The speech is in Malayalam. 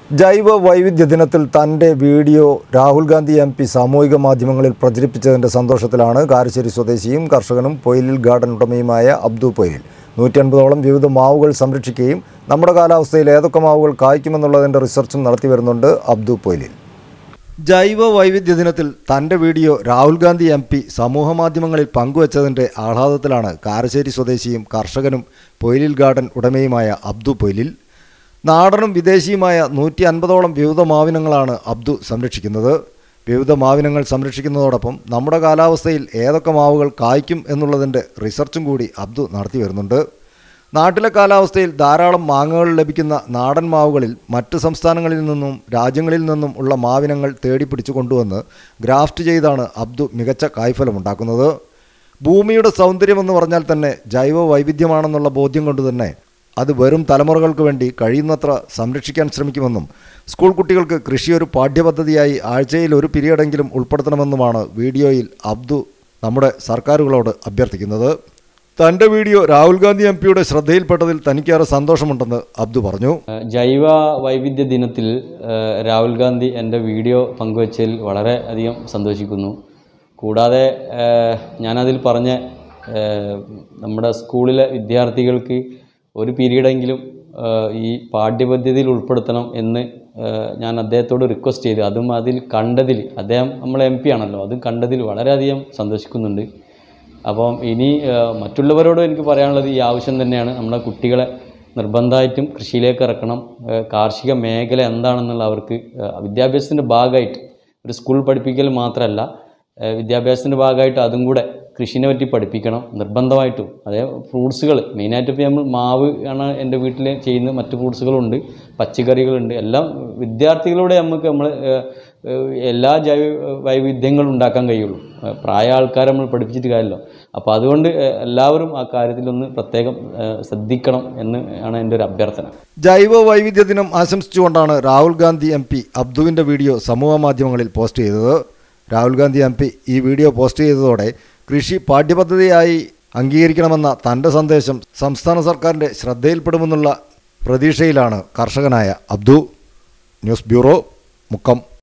ജൈവ വൈവിധ്യ ദിനത്തിൽ തൻ്റെ video Rahul Gandhi M P സാമൂഹിക മാധ്യമങ്ങളിൽ പ്രചരിപ്പിച്ചതിൻ്റെ സന്തോഷത്തിലാണ് കാരശ്ശേരി സ്വദേശിയും കർഷകനും പൊയിലിൽ ഗാർഡൻ ഉടമയുമായ അബ്ദു പൊയിലിൽ നൂറ്റി അൻപതോളം വിവിധ മാവുകൾ സംരക്ഷിക്കുകയും നമ്മുടെ കാലാവസ്ഥയിൽ ഏതൊക്കെ മാവുകൾ കായ്ക്കുമെന്നുള്ളതിൻ്റെ റിസർച്ചും നടത്തി വരുന്നുണ്ട് അബ്ദു പൊയിലിൽ ജൈവ വൈവിധ്യ ദിനത്തിൽ തൻ്റെ video Rahul Gandhi M P സമൂഹമാധ്യമങ്ങളിൽ പങ്കുവച്ചതിൻ്റെ ആഹ്ലാദത്തിലാണ് കാരശ്ശേരി സ്വദേശിയും കർഷകനും പൊയിലിൽ ഗാർഡൻ ഉടമയുമായ അബ്ദു പൊയിലിൽ നാടനും വിദേശിയുമായ നൂറ്റി അൻപതോളം വിവിധ മാവിനങ്ങളാണ് അബ്ദു സംരക്ഷിക്കുന്നത് വിവിധ മാവിനങ്ങൾ സംരക്ഷിക്കുന്നതോടൊപ്പം നമ്മുടെ കാലാവസ്ഥയിൽ ഏതൊക്കെ മാവുകൾ കായ്ക്കും എന്നുള്ളതിൻ്റെ റിസർച്ചും കൂടി അബ്ദു നടത്തി വരുന്നുണ്ട് നാട്ടിലെ കാലാവസ്ഥയിൽ ധാരാളം മാങ്ങകൾ ലഭിക്കുന്ന നാടൻ മാവുകളിൽ മറ്റ് സംസ്ഥാനങ്ങളിൽ നിന്നും രാജ്യങ്ങളിൽ നിന്നും ഉള്ള മാവിനങ്ങൾ തേടിപ്പിടിച്ചു കൊണ്ടുവന്ന് ഗ്രാഫ്റ്റ് ചെയ്താണ് അബ്ദു മികച്ച കായ്ഫലമുണ്ടാക്കുന്നത് ഭൂമിയുടെ സൗന്ദര്യമെന്ന് പറഞ്ഞാൽ തന്നെ ജൈവ വൈവിധ്യമാണെന്നുള്ള ബോധ്യം കൊണ്ട് തന്നെ അത് വെറും തലമുറകൾക്ക് വേണ്ടി കഴിയുന്നത്ര സംരക്ഷിക്കാൻ ശ്രമിക്കുമെന്നും സ്കൂൾ കുട്ടികൾക്ക് കൃഷി ഒരു പാഠ്യപദ്ധതിയായി ആഴ്ചയിൽ ഒരു പിരീഡെങ്കിലും ഉൾപ്പെടുത്തണമെന്നുമാണ് വീഡിയോയിൽ അബ്ദു നമ്മുടെ സർക്കാരുകളോട് അഭ്യർത്ഥിക്കുന്നത് തൻ്റെ വീഡിയോ രാഹുൽ ഗാന്ധി എം പിയുടെ ശ്രദ്ധയിൽപ്പെട്ടതിൽ തനിക്കേറെ സന്തോഷമുണ്ടെന്ന് അബ്ദു പറഞ്ഞു ജൈവ വൈവിധ്യ ദിനത്തിൽ ഏഹ്, രാഹുൽ ഗാന്ധി എൻ്റെ വീഡിയോ പങ്കുവച്ചതിൽ വളരെ അധികം സന്തോഷിക്കുന്നു കൂടാതെ ഏഹ്, ഞാനതിൽ പറഞ്ഞ ഏഹ്, നമ്മുടെ സ്കൂളിലെ വിദ്യാർത്ഥികൾക്ക് ഒരു പീരീഡെങ്കിലും ഏഹ്, ഈ പാഠ്യപദ്ധതിയിൽ ഉൾപ്പെടുത്തണം എന്ന് ഏഹ്, ഞാൻ അദ്ദേഹത്തോട് റിക്വസ്റ്റ് ചെയ്തു അതും അതിൽ കണ്ടതിൽ അദ്ദേഹം നമ്മളെ എം പി ആണല്ലോ അതും കണ്ടതിൽ വളരെയധികം സന്തോഷിക്കുന്നുണ്ട് അപ്പം ഇനി ഏഹ്, മറ്റുള്ളവരോട് എനിക്ക് പറയാനുള്ളത് ഈ ആവശ്യം തന്നെയാണ് നമ്മുടെ കുട്ടികളെ നിർബന്ധമായിട്ടും കൃഷിയിലേക്ക് ഇറക്കണം ഏഹ്, കാർഷിക മേഖല എന്താണെന്നുള്ള അവർക്ക് ഏഹ്, വിദ്യാഭ്യാസത്തിൻ്റെ ഭാഗമായിട്ട് ഒരു സ്കൂൾ പഠിപ്പിക്കൽ മാത്രമല്ല ഏഹ്, വിദ്യാഭ്യാസത്തിൻ്റെ ഭാഗമായിട്ട് അതും കൂടെ കൃഷിനെ പറ്റി പഠിപ്പിക്കണം നിർബന്ധമായിട്ടും അതേ ഫ്രൂട്ട്സുകൾ മെയിനായിട്ട് ഇപ്പോൾ നമ്മൾ മാവ് ആണ് എൻ്റെ വീട്ടിൽ ചെയ്യുന്ന മറ്റ് ഫ്രൂട്ട്സുകളുണ്ട് പച്ചക്കറികളുണ്ട് എല്ലാം വിദ്യാർത്ഥികളോടെ നമുക്ക് നമ്മൾ എല്ലാ ജൈവ വൈവിധ്യങ്ങളും ഉണ്ടാക്കാൻ കഴിയുള്ളൂ ഏഹ് പ്രായ ആൾക്കാരെ നമ്മൾ പഠിപ്പിച്ചിട്ട് കാര്യമല്ലോ അപ്പോൾ അതുകൊണ്ട് ഏഹ് എല്ലാവരും ആ കാര്യത്തിലൊന്ന് പ്രത്യേകം ഏഹ് ശ്രദ്ധിക്കണം എന്ന് ആണ് എൻ്റെ ഒരു അഭ്യർത്ഥന ജൈവ വൈവിധ്യ ദിനം ആശംസിച്ചുകൊണ്ടാണ് രാഹുൽ ഗാന്ധി എം പി അബ്ദുവിൻ്റെ വീഡിയോ സമൂഹ മാധ്യമങ്ങളിൽ പോസ്റ്റ് ചെയ്തത് രാഹുൽ ഗാന്ധി എം പി ഈ വീഡിയോ പോസ്റ്റ് ചെയ്തതോടെ കൃഷി പാഠ്യപദ്ധതിയായി അംഗീകരിക്കണമെന്ന തൻ്റെ സന്ദേശം സംസ്ഥാന സർക്കാരിൻ്റെ ശ്രദ്ധയിൽപ്പെടുമെന്നുള്ള പ്രതീക്ഷയിലാണ് കർഷകനായ അബ്ദു ന്യൂസ് ബ്യൂറോ മുക്കം